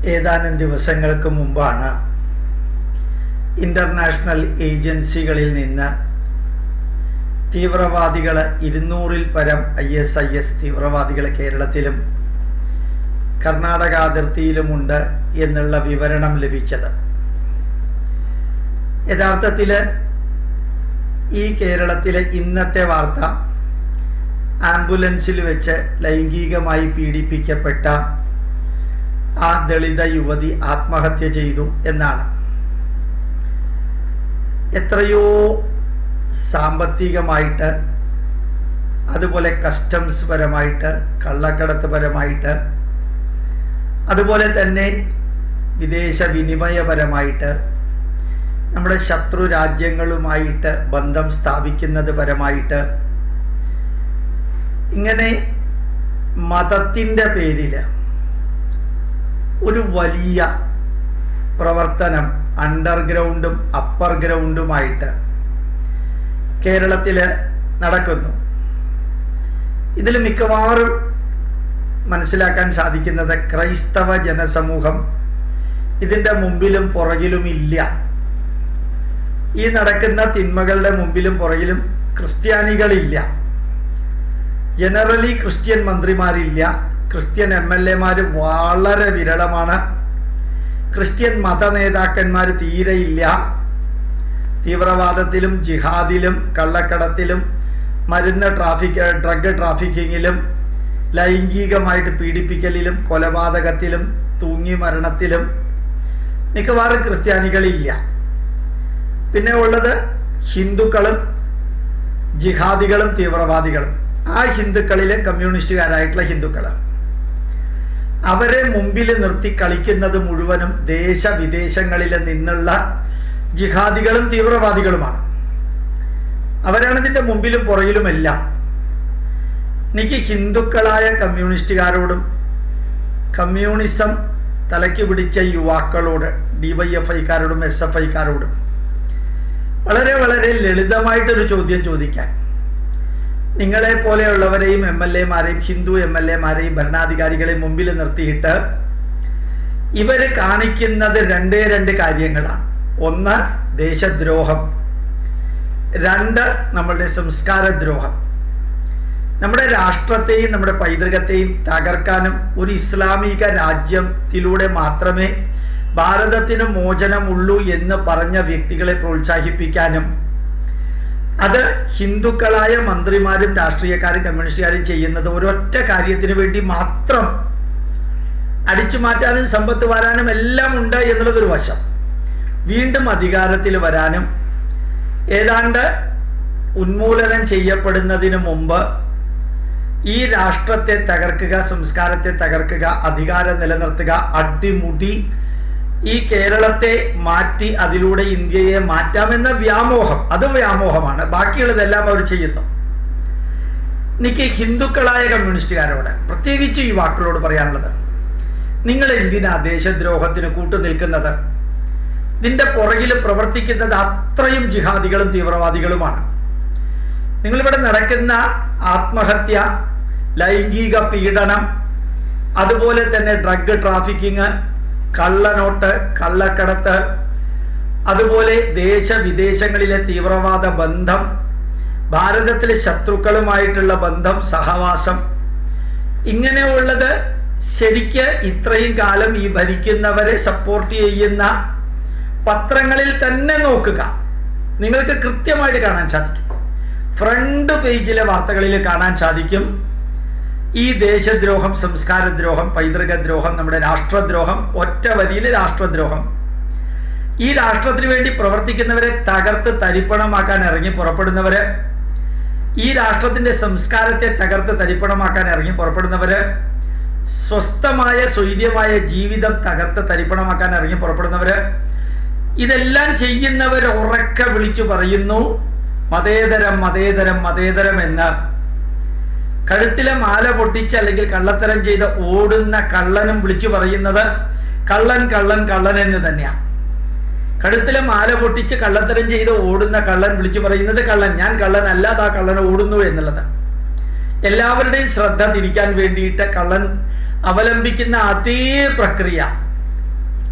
ഏതാനും ദിവസങ്ങൾക്ക് മുമ്പാണ് ഇന്റർനാഷണൽ ഏജൻസികളിൽ നിന്ന് തീവ്രവാദികൾ ഇരുന്നൂറിൽ പരം ഐ എസ് ഐ എസ് തീവ്രവാദികൾ കേരളത്തിലും കർണാടക അതിർത്തിയിലുമുണ്ട് എന്നുള്ള വിവരണം ലഭിച്ചത് യഥാർത്ഥത്തിൽ ഈ കേരളത്തിലെ ഇന്നത്തെ വാർത്ത ആംബുലൻസിൽ വെച്ച് ലൈംഗികമായി പീഡിപ്പിക്കപ്പെട്ട ആ ദളിത യുവതി ആത്മഹത്യ ചെയ്തു എന്നാണ് എത്രയോ സാമ്പത്തികമായിട്ട് അതുപോലെ കസ്റ്റംസ് പരമായിട്ട് കള്ളക്കടത്ത് പരമായിട്ട് അതുപോലെ തന്നെ വിദേശ വിനിമയപരമായിട്ട് നമ്മുടെ ശത്രു രാജ്യങ്ങളുമായിട്ട് ബന്ധം സ്ഥാപിക്കുന്നത് പരമായിട്ട് ഇങ്ങനെ മതത്തിൻ്റെ പേരിൽ ഒരു വലിയ പ്രവർത്തനം അണ്ടർഗ്രൗണ്ടും അപ്പർ ഗ്രൗണ്ടുമായിട്ട് കേരളത്തിൽ നടക്കുന്നു ഇതിൽ മിക്കവാറും മനസ്സിലാക്കാൻ സാധിക്കുന്നത് ക്രൈസ്തവ ജനസമൂഹം ഇതിൻ്റെ മുമ്പിലും പുറകിലും ഇല്ല ഈ നടക്കുന്ന തിന്മകളുടെ മുമ്പിലും പുറകിലും ക്രിസ്ത്യാനികളില്ല ജനറലി ക്രിസ്ത്യൻ മന്ത്രിമാരില്ല ക്രിസ്ത്യൻ എം എൽ എമാർ വളരെ വിരളമാണ് ക്രിസ്ത്യൻ മത നേതാക്കന്മാർ തീരെയില്ല തീവ്രവാദത്തിലും ജിഹാദിലും കള്ളക്കടത്തിലും മരുന്ന് ട്രാഫിക് ഡ്രഗ് ട്രാഫിക്കിങ്ങിലും ലൈംഗികമായിട്ട് പീഡിപ്പിക്കലിലും കൊലപാതകത്തിലും തൂങ്ങി മരണത്തിലും മിക്കവാറും ക്രിസ്ത്യാനികളില്ല പിന്നെ ഉള്ളത് ഹിന്ദുക്കളും ജിഹാദികളും തീവ്രവാദികളും ആ ഹിന്ദുക്കളിലെ കമ്മ്യൂണിസ്റ്റുകാരായിട്ടുള്ള ഹിന്ദുക്കൾ അവരെ മുമ്പിൽ നിർത്തി കളിക്കുന്നത് മുഴുവനും ദേശവിദേശങ്ങളിൽ നിന്നുള്ള ജിഹാദികളും തീവ്രവാദികളുമാണ് അവരാണ് ഇതിൻ്റെ മുമ്പിലും പുറകിലുമെല്ലാം എനിക്ക് ഹിന്ദുക്കളായ കമ്മ്യൂണിസ്റ്റുകാരോടും കമ്മ്യൂണിസം തലയ്ക്ക് പിടിച്ച യുവാക്കളോട് ഡിവൈഎഫ് ഐക്കാരോടും എസ് എഫ് ഐക്കാരോടും വളരെ വളരെ ലളിതമായിട്ടൊരു ചോദ്യം ചോദിക്കാൻ നിങ്ങളെ പോലെയുള്ളവരെയും എം എൽ എമാരെയും ഹിന്ദു എം എൽ എമാരെയും ഭരണാധികാരികളെയും മുമ്പിൽ നിർത്തിയിട്ട് ഇവര് കാണിക്കുന്നത് രണ്ടേ രണ്ട് കാര്യങ്ങളാണ് ഒന്ന് ദേശദ്രോഹം രണ്ട് നമ്മളുടെ സംസ്കാരദ്രോഹം നമ്മുടെ രാഷ്ട്രത്തെയും നമ്മുടെ പൈതൃകത്തെയും തകർക്കാനും ഒരു ഇസ്ലാമിക രാജ്യത്തിലൂടെ മാത്രമേ ഭാരതത്തിന് മോചനമുള്ളൂ എന്ന് പറഞ്ഞ വ്യക്തികളെ പ്രോത്സാഹിപ്പിക്കാനും അത് ഹിന്ദുക്കളായ മന്ത്രിമാരും രാഷ്ട്രീയക്കാരും കമ്മ്യൂണിസ്റ്റുകാരും ചെയ്യുന്നത് ഒരൊറ്റ കാര്യത്തിന് വേണ്ടി മാത്രം അടിച്ചു മാറ്റാനും സമ്പത്ത് വരാനും എല്ലാം ഉണ്ട് എന്നുള്ളതൊരു വശം വീണ്ടും അധികാരത്തിൽ വരാനും ഏതാണ്ട് ഉന്മൂലനം ചെയ്യപ്പെടുന്നതിന് മുമ്പ് ഈ രാഷ്ട്രത്തെ തകർക്കുക സംസ്കാരത്തെ തകർക്കുക അധികാരം നിലനിർത്തുക അടിമുടി ഈ കേരളത്തെ മാറ്റി അതിലൂടെ ഇന്ത്യയെ മാറ്റാമെന്ന വ്യാമോഹം അത് വ്യാമോഹമാണ് ബാക്കിയുള്ളതെല്ലാം അവർ ചെയ്യുന്നു എനിക്ക് ഹിന്ദുക്കളായ കമ്മ്യൂണിസ്റ്റുകാരോട് പ്രത്യേകിച്ച് യുവാക്കളോട് പറയാനുള്ളത് നിങ്ങൾ എന്തിനാ ദേശദ്രോഹത്തിന് കൂട്ടു നിൽക്കുന്നത് ഇതിന്റെ പുറകിൽ പ്രവർത്തിക്കുന്നത് അത്രയും ജിഹാദികളും തീവ്രവാദികളുമാണ് നിങ്ങളിവിടെ നടക്കുന്ന ആത്മഹത്യ ലൈംഗിക പീഡനം അതുപോലെ തന്നെ ഡ്രഗ് ട്രാഫിക്കിങ് കള്ളനോട്ട് കള്ളക്കടത്ത് അതുപോലെ ദേശവിദേശങ്ങളിലെ തീവ്രവാദ ബന്ധം ഭാരതത്തിലെ ശത്രുക്കളുമായിട്ടുള്ള ബന്ധം സഹവാസം ഇങ്ങനെയുള്ളത് ശരിക്ക് ഇത്രയും കാലം ഈ ഭരിക്കുന്നവരെ സപ്പോർട്ട് ചെയ്യുന്ന പത്രങ്ങളിൽ തന്നെ നോക്കുക നിങ്ങൾക്ക് കൃത്യമായിട്ട് കാണാൻ സാധിക്കും ഫ്രണ്ട് പേജിലെ വാർത്തകളിൽ കാണാൻ സാധിക്കും ഈ ദേശദ്രോഹം സംസ്കാരദ്രോഹം പൈതൃകദ്രോഹം നമ്മുടെ രാഷ്ട്രദ്രോഹം ഒറ്റ വരിയിൽ രാഷ്ട്രദ്രോഹം ഈ രാഷ്ട്രത്തിന് വേണ്ടി പ്രവർത്തിക്കുന്നവരെ തകർത്ത് തരിപ്പണമാക്കാൻ ഇറങ്ങി പുറപ്പെടുന്നവര് ഈ രാഷ്ട്രത്തിന്റെ സംസ്കാരത്തെ തകർത്ത് തരിപ്പണമാക്കാൻ ഇറങ്ങി പുറപ്പെടുന്നവര് സ്വസ്ഥമായ സ്വൈര്യമായ ജീവിതം തകർത്ത് തരിപ്പണമാക്കാൻ ഇറങ്ങി പുറപ്പെടുന്നവര് ഇതെല്ലാം ചെയ്യുന്നവർ ഉറക്കെ വിളിച്ചു പറയുന്നു മതേതരം മതേതരം മതേതരം എന്ന് കഴുത്തിലെ മാല പൊട്ടിച്ച് അല്ലെങ്കിൽ കള്ളത്തരം ചെയ്ത് ഓടുന്ന കള്ളനും വിളിച്ചു പറയുന്നത് കള്ളൻ കള്ളൻ കള്ളൻ എന്ന് തന്നെയാണ് കഴുത്തിലെ മാല പൊട്ടിച്ച് കള്ളത്തരം ചെയ്ത് ഓടുന്ന കള്ളൻ വിളിച്ചു പറയുന്നത് കള്ളൻ ഞാൻ കള്ളൻ അല്ലാതെ ആ കള്ളൻ ഓടുന്നു എന്നുള്ളത് എല്ലാവരുടെയും ശ്രദ്ധ തിരിക്കാൻ വേണ്ടിയിട്ട് കള്ളൻ അവലംബിക്കുന്ന അതേ പ്രക്രിയ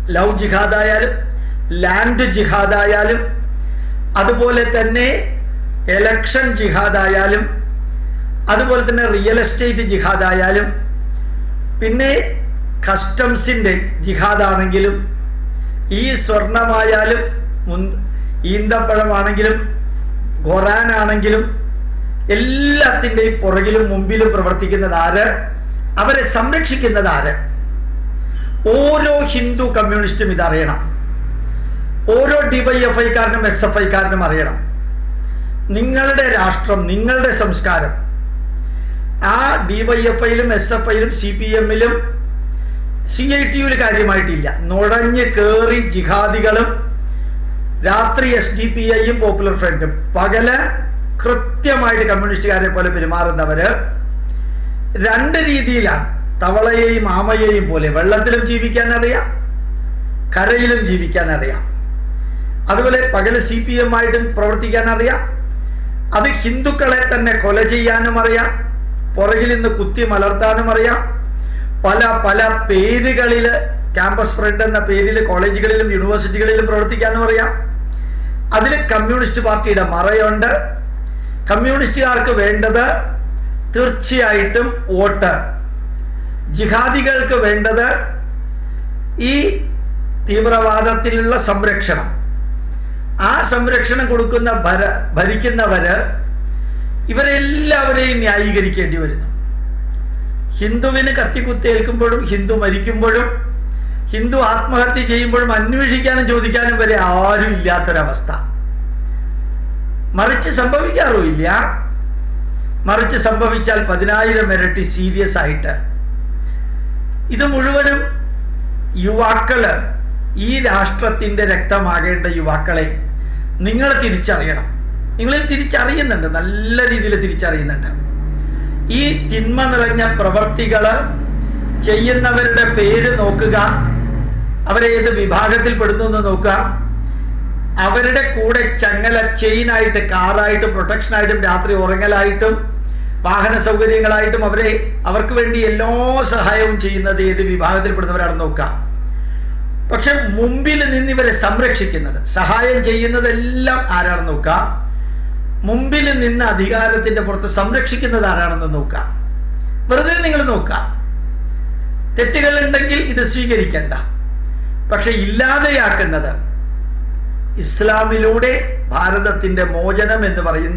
ലവ് ജിഹാദായാലും ലാൻഡ് ജിഹാദായാലും അതുപോലെ തന്നെ എലക്ഷൻ ജിഹാദായാലും അതുപോലെ തന്നെ റിയൽ എസ്റ്റേറ്റ് ജിഹാദായാലും പിന്നെ കസ്റ്റംസിൻ്റെ ജിഹാദാണെങ്കിലും ഈ സ്വർണമായാലും മുൻ ഈന്തപ്പഴമാണെങ്കിലും ഖുറാനാണെങ്കിലും എല്ലാത്തിൻ്റെയും പുറകിലും മുമ്പിലും പ്രവർത്തിക്കുന്നത് ആര് അവരെ സംരക്ഷിക്കുന്നത് ആര് ഓരോ ഹിന്ദു കമ്മ്യൂണിസ്റ്റും ഇതറിയണം ഓരോ ഡിവൈഎഫ്ഐക്കാരനും എസ് എഫ് ഐക്കാരനും അറിയണം നിങ്ങളുടെ രാഷ്ട്രം നിങ്ങളുടെ സംസ്കാരം ആ ഡിവൈഎഫ്ഐയിലും എസ് എഫ് ഐയിലും സി പി എമ്മിലും സി ഐ ടി യുവിൽ കാര്യമായിട്ടില്ല നുഴഞ്ഞ് കയറി ജിഹാദികളും രാത്രി എസ് ഡി പി ഐയും പോപ്പുലർ ഫ്രണ്ടും പകല് കൃത്യമായിട്ട് കമ്മ്യൂണിസ്റ്റുകാരെ പോലെ പെരുമാറുന്നവര് രണ്ട് രീതിയിലാണ് തവളയെയും ആമയെയും പോലെ വെള്ളത്തിലും ജീവിക്കാൻ അറിയാം കരയിലും ജീവിക്കാൻ അറിയാം അതുപോലെ പകല് സി പി എം ആയിട്ടും പ്രവർത്തിക്കാൻ അറിയാം അത് ഹിന്ദുക്കളെ തന്നെ കൊല ചെയ്യാനും അറിയാം പുറകിൽ നിന്ന് കുത്തി മലർത്താനും അറിയാം പല പല പേരുകളിൽ ക്യാമ്പസ് ഫ്രണ്ട് എന്ന പേരിൽ കോളേജുകളിലും യൂണിവേഴ്സിറ്റികളിലും പ്രവർത്തിക്കാനും അറിയാം അതിൽ കമ്മ്യൂണിസ്റ്റ് പാർട്ടിയുടെ മറയുണ്ട് കമ്മ്യൂണിസ്റ്റുകാർക്ക് വേണ്ടത് തീർച്ചയായിട്ടും വോട്ട് ജിഹാദികൾക്ക് വേണ്ടത് ഈ തീവ്രവാദത്തിലുള്ള സംരക്ഷണം ആ സംരക്ഷണം കൊടുക്കുന്ന ഭര ഭരിക്കുന്നവര് ഇവരെല്ലാവരെയും ന്യായീകരിക്കേണ്ടി വരുന്നു ഹിന്ദുവിന് കത്തിക്കുത്തേൽക്കുമ്പോഴും ഹിന്ദു മരിക്കുമ്പോഴും ഹിന്ദു ആത്മഹത്യ ചെയ്യുമ്പോഴും അന്വേഷിക്കാനും ചോദിക്കാനും വരെ ആരും ഇല്ലാത്തൊരവസ്ഥ മറിച്ച് സംഭവിക്കാറുമില്ല മറിച്ച് സംഭവിച്ചാൽ പതിനായിരം ഇരട്ടി സീരിയസ് ആയിട്ട് ഇത് മുഴുവനും യുവാക്കള് ഈ രാഷ്ട്രത്തിന്റെ രക്തമാകേണ്ട യുവാക്കളെ നിങ്ങൾ തിരിച്ചറിയണം നിങ്ങളിൽ തിരിച്ചറിയുന്നുണ്ട് നല്ല രീതിയിൽ തിരിച്ചറിയുന്നുണ്ട് ഈ തിന്മ നിറഞ്ഞ പ്രവർത്തികള് ചെയ്യുന്നവരുടെ പേര് നോക്കുക അവരെ ഏത് വിഭാഗത്തിൽ പെടുന്നു എന്ന് നോക്കുക അവരുടെ കൂടെ ചങ്ങല ചെയിനായിട്ട് കാറായിട്ടും പ്രൊട്ടക്ഷനായിട്ടും രാത്രി ഉറങ്ങലായിട്ടും വാഹന സൗകര്യങ്ങളായിട്ടും അവരെ അവർക്ക് വേണ്ടി എല്ലാ സഹായവും ചെയ്യുന്നത് ഏത് വിഭാഗത്തിൽപ്പെടുന്നവരാണെന്ന് നോക്കുക പക്ഷെ മുമ്പിൽ നിന്ന് ഇവരെ സംരക്ഷിക്കുന്നത് സഹായം ചെയ്യുന്നതെല്ലാം ആരാണെന്ന് നോക്കുക മുമ്പിൽ നിന്ന് അധികാരത്തിന്റെ പുറത്ത് സംരക്ഷിക്കുന്നത് ആരാണെന്ന് നോക്കാം വെറുതെ നിങ്ങൾ നോക്കാം തെറ്റുകൾ ഉണ്ടെങ്കിൽ ഇത് സ്വീകരിക്കണ്ട പക്ഷെ ഇല്ലാതെയാക്കുന്നത് ഇസ്ലാമിലൂടെ ഭാരതത്തിന്റെ മോചനം എന്ന് പറയുന്ന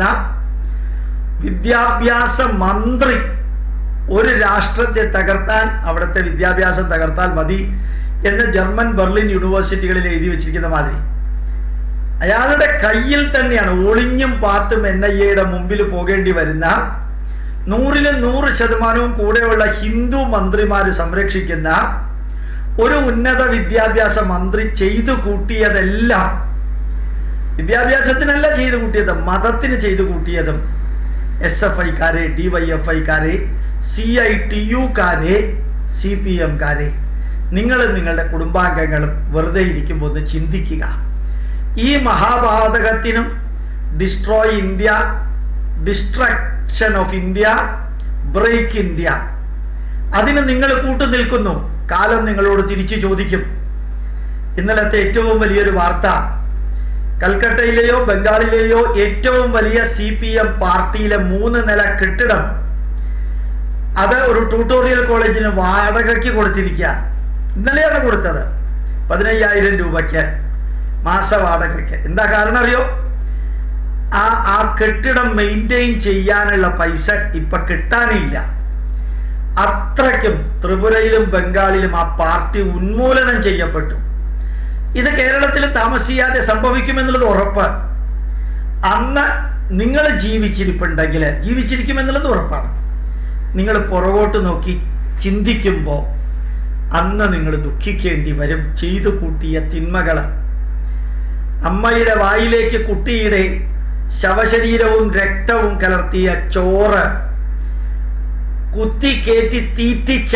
വിദ്യാഭ്യാസ മന്ത്രി ഒരു രാഷ്ട്രത്തെ തകർത്താൻ അവിടുത്തെ വിദ്യാഭ്യാസം തകർത്താൽ മതി എന്ന് ജർമ്മൻ ബെർലിൻ യൂണിവേഴ്സിറ്റികളിൽ എഴുതി വെച്ചിരിക്കുന്ന മാതിരി അയാളുടെ കയ്യിൽ തന്നെയാണ് ഒളിഞ്ഞും പാത്തും എൻ ഐ എയുടെ മുമ്പിൽ പോകേണ്ടി വരുന്ന നൂറിലും നൂറ് ശതമാനവും കൂടെയുള്ള ഹിന്ദു മന്ത്രിമാർ സംരക്ഷിക്കുന്ന ഒരു ഉന്നത വിദ്യാഭ്യാസ മന്ത്രി ചെയ്തു കൂട്ടിയതെല്ലാം വിദ്യാഭ്യാസത്തിനല്ല ചെയ്തു കൂട്ടിയത് മതത്തിന് ചെയ്തു കൂട്ടിയതും എസ് എഫ് ഐക്കാരെ ഡി വൈ എഫ് ഐക്കാരെ സി ഐ ടി യുക്കാരെ സി പി എംകാരെ നിങ്ങൾ നിങ്ങളുടെ കുടുംബാംഗങ്ങളും വെറുതെ ഇരിക്കുമ്പോൾ ഒന്ന് ചിന്തിക്കുക ഈ മഹാപാതകത്തിനും destroy India destruction of India break India അതിന് നിങ്ങൾ കൂട്ടു നിൽക്കുന്നു കാലം നിങ്ങളോട് തിരിച്ചു ചോദിക്കും ഇന്നലത്തെ ഏറ്റവും വലിയൊരു വാർത്ത കൽക്കട്ടയിലെയോ ബംഗാളിലെയോ ഏറ്റവും വലിയ സി പി എം പാർട്ടിയിലെ മൂന്ന് നില കെട്ടിടം അത് ഒരു ട്യൂട്ടോറിയൽ കോളേജിന് വാടകയ്ക്ക് കൊടുത്തിരിക്കുക ഇന്നലെയാണ് കൊടുത്തത് പതിനയ്യായിരം രൂപയ്ക്ക് മാസ വാടകയ്ക്ക് എന്താ കാരണം അറിയോ ആ ആ കെട്ടിടം മെയിൻറ്റെയിൻ ചെയ്യാനുള്ള പൈസ ഇപ്പൊ കിട്ടാനില്ല അത്രയ്ക്കും ത്രിപുരയിലും ബംഗാളിലും ആ പാർട്ടി ഉന്മൂലനം ചെയ്യപ്പെട്ടു ഇത് കേരളത്തിൽ താമസിയാതെ സംഭവിക്കുമെന്നുള്ളത് ഉറപ്പ് അന്ന് നിങ്ങൾ ജീവിച്ചിരിപ്പുണ്ടെങ്കിൽ ജീവിച്ചിരിക്കുമെന്നുള്ളത് ഉറപ്പാണ് നിങ്ങൾ പുറകോട്ട് നോക്കി ചിന്തിക്കുമ്പോൾ അന്ന് നിങ്ങൾ ദുഃഖിക്കേണ്ടി വരും ചെയ്തു കൂട്ടിയ തിന്മകൾ അമ്മയുടെ വായിലേക്ക് കുട്ടിയുടെ ശവശരീരവും രക്തവും കലർത്തിയ ചോറ് കുത്തിക്കേറ്റി തീറ്റിച്ച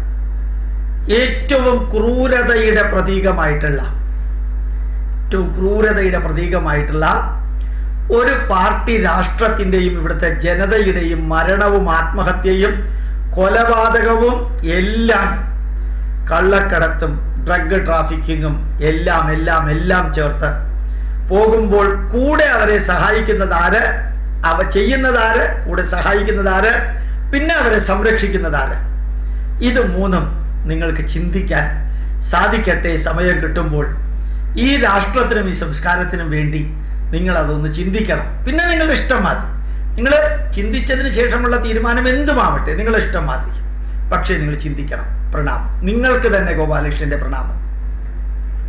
ഏറ്റവും ക്രൂരതയുടെ പ്രതീകമായിട്ടുള്ള ഏറ്റവും ക്രൂരതയുടെ പ്രതീകമായിട്ടുള്ള ഒരു പാർട്ടി രാഷ്ട്രത്തിൻ്റെയും ഇവിടുത്തെ ജനതയുടെയും മരണവും ആത്മഹത്യയും കൊലപാതകവും എല്ലാം കള്ളക്കടത്തും ഡ്രഗ് ട്രാഫിക്കിങ്ങും എല്ലാം എല്ലാം എല്ലാം ചേർത്ത് പോകുമ്പോൾ കൂടെ അവരെ സഹായിക്കുന്നത് ആര് അവ ചെയ്യുന്നത് ആര് കൂടെ സഹായിക്കുന്നത് ആര് പിന്നെ അവരെ സംരക്ഷിക്കുന്നത് ആര് ഇത് മൂന്നും നിങ്ങൾക്ക് ചിന്തിക്കാൻ സാധിക്കട്ടെ സമയം കിട്ടുമ്പോൾ ഈ രാഷ്ട്രത്തിനും ഈ സംസ്കാരത്തിനും വേണ്ടി നിങ്ങൾ അതൊന്ന് ചിന്തിക്കണം പിന്നെ നിങ്ങളുടെ ഇഷ്ടം മാതിരി നിങ്ങൾ ചിന്തിച്ചതിന് ശേഷമുള്ള തീരുമാനം എന്തുമാവട്ടെ നിങ്ങളുടെ ഇഷ്ടം മാതിരി പക്ഷേ നിങ്ങൾ ചിന്തിക്കണം പ്രണാമം നിങ്ങൾക്ക് തന്നെ ഗോപാലകൃഷ്ണന്റെ പ്രണാമം